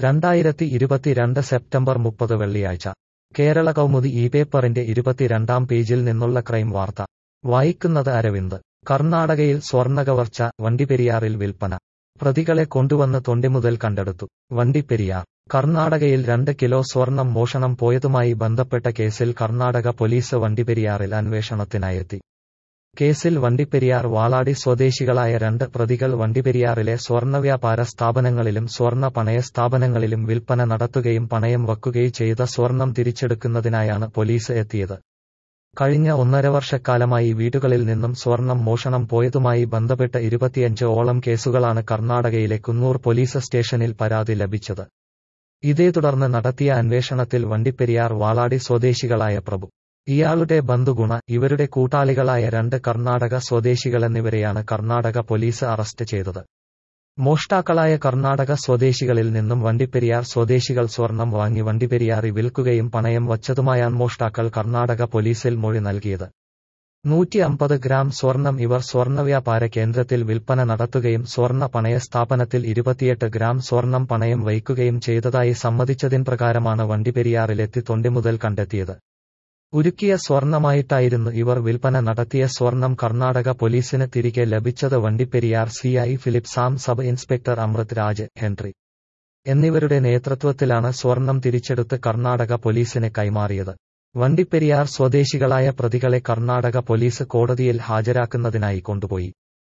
രണ്ടായിരത്തി ഇരുപത്തിരണ്ട് സെപ്റ്റംബർ മുപ്പത് വെള്ളിയാഴ്ച കേരള കൗമുദി ഈ പേപ്പറിന്റെ ഇരുപത്തിരണ്ടാം പേജിൽ നിന്നുള്ള ക്രൈം വാർത്ത വായിക്കുന്നത് അരവിന്ദ് കർണാടകയിൽ സ്വർണ്ണകവർച്ച വണ്ടിപ്പെരിയാറിൽ വിൽപ്പന പ്രതികളെ കൊണ്ടുവന്ന് തൊണ്ടിമുതൽ കണ്ടെടുത്തു വണ്ടിപ്പെരിയാർ കർണാടകയിൽ രണ്ട് കിലോ സ്വർണം മോഷണം പോയതുമായി ബന്ധപ്പെട്ട കേസിൽ കർണാടക പോലീസ് വണ്ടിപ്പെരിയാറിൽ അന്വേഷണത്തിനായെത്തി കേസിൽ വണ്ടിപ്പെരിയാർ വാളാടി സ്വദേശികളായ രണ്ട് പ്രതികൾ വണ്ടിപ്പെരിയാറിലെ സ്വർണ്ണവ്യാപാര സ്ഥാപനങ്ങളിലും സ്വർണ്ണ പണയ സ്ഥാപനങ്ങളിലും വിൽപ്പന നടത്തുകയും പണയം വയ്ക്കുകയും ചെയ്ത സ്വർണം തിരിച്ചെടുക്കുന്നതിനായാണ് പോലീസ് എത്തിയത് കഴിഞ്ഞ ഒന്നര വർഷക്കാലമായി വീടുകളിൽ നിന്നും സ്വർണം മോഷണം പോയതുമായി ബന്ധപ്പെട്ട ഇരുപത്തിയഞ്ച് ഓളം കേസുകളാണ് കർണാടകയിലെ കുന്നൂർ പോലീസ് സ്റ്റേഷനിൽ പരാതി ലഭിച്ചത് ഇതേ തുടർന്ന് നടത്തിയ അന്വേഷണത്തിൽ വണ്ടിപ്പെരിയാർ വാളാടി സ്വദേശികളായ പ്രഭു ഇയാളുടെ ബന്ധുഗുണ ഇവരുടെ കൂട്ടാളികളായ രണ്ട് കർണാടക സ്വദേശികളെന്നിവരെയാണ് കർണാടക പോലീസ് അറസ്റ്റ് ചെയ്തത് മോഷ്ടാക്കളായ കർണാടക സ്വദേശികളിൽ നിന്നും വണ്ടിപ്പെരിയാർ സ്വദേശികൾ സ്വർണം വാങ്ങി വണ്ടിപ്പെരിയാറി വിൽക്കുകയും പണയം വച്ചതുമായാണ് മോഷ്ടാക്കൾ കർണാടക പോലീസിൽ മൊഴി നൽകിയത് നൂറ്റി അമ്പത് ഗ്രാം സ്വർണം ഇവർ സ്വർണ്ണവ്യാപാര കേന്ദ്രത്തിൽ വിൽപ്പന നടത്തുകയും സ്വർണ്ണ പണയ സ്ഥാപനത്തിൽ ഇരുപത്തിയെട്ട് ഗ്രാം സ്വർണം പണയം വയ്ക്കുകയും ചെയ്തതായി സമ്മതിച്ചതിൻ പ്രകാരമാണ് വണ്ടിപ്പെരിയാറിലെത്തി തൊണ്ടിമുതൽ കണ്ടെത്തിയത് ഉരുക്കിയ സ്വർണമായിട്ടായിരുന്നു ഇവർ വിൽപ്പന നടത്തിയ സ്വർണം കർണാടക പോലീസിന് തിരികെ ലഭിച്ചത് Vandiperiyar CI Philip Sam sub inspector Amrit Raj Henry എന്നിവരുടെ നേതൃത്വത്തിലാണ് സ്വർണം തിരിച്ചെടുത്ത് കർണാടക പോലീസിന് കൈമാറിയത് വണ്ടിപ്പെരിയാർ സ്വദേശികളായ പ്രതികളെ കർണാടക പോലീസ് കോടതിയിൽ ഹാജരാക്കുന്നതിനായി കൊണ്ടുപോയി